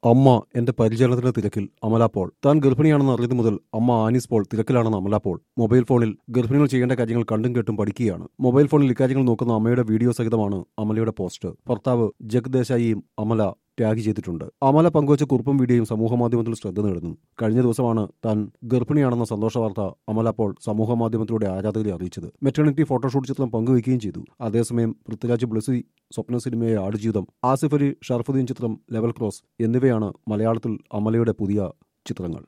അമ്മ എന്റെ പരിചരണത്തിന്റെ തിരക്കിൽ അമല പോൾ താൻ ഗർഭിണിയാണെന്ന് അറിഞ്ഞതു മുതൽ അമ്മ ആനീസ് പോൾ തിരക്കിലാണെന്ന് അമല പോൾ മൊബൈൽ ഫോണിൽ ഗർഭിണികൾ ചെയ്യേണ്ട കാര്യങ്ങൾ കണ്ടും കേട്ടും പഠിക്കുകയാണ് മൊബൈൽ ഫോണിൽ ഇക്കാര്യങ്ങൾ നോക്കുന്ന അമ്മയുടെ വീഡിയോ സഹിതമാണ് അമലയുടെ പോസ്റ്റ് ഭർത്താവ് ജഗ് ദേശായിയും അമല ടാഗ് ചെയ്തിട്ടുണ്ട് അമല പങ്കുവച്ച കുറിപ്പും വീഡിയോയും സമൂഹമാധ്യമത്തിൽ ശ്രദ്ധ നേടുന്നു കഴിഞ്ഞ ദിവസമാണ് താൻ ഗർഭിണിയാണെന്ന സന്തോഷ വാർത്ത അമല പോൾ സമൂഹമാധ്യമത്തിലൂടെ ആരാധകരെ അറിയിച്ചത് മെറ്റേണിറ്റി ഫോട്ടോഷൂട്ട് ചിത്രം പങ്കുവയ്ക്കുകയും ചെയ്തു അതേസമയം പൃഥ്വിരാജ് ബ്ലസി സ്വപ്ന സിനിമയായ ആടുജീവിതം ആസിഫ് അലി ഷർഫുദ്ദീൻ ചിത്രം ലെവൽ ക്രോസ് എന്നിവയാണ് മലയാളത്തിൽ അമലയുടെ പുതിയ ചിത്രങ്ങൾ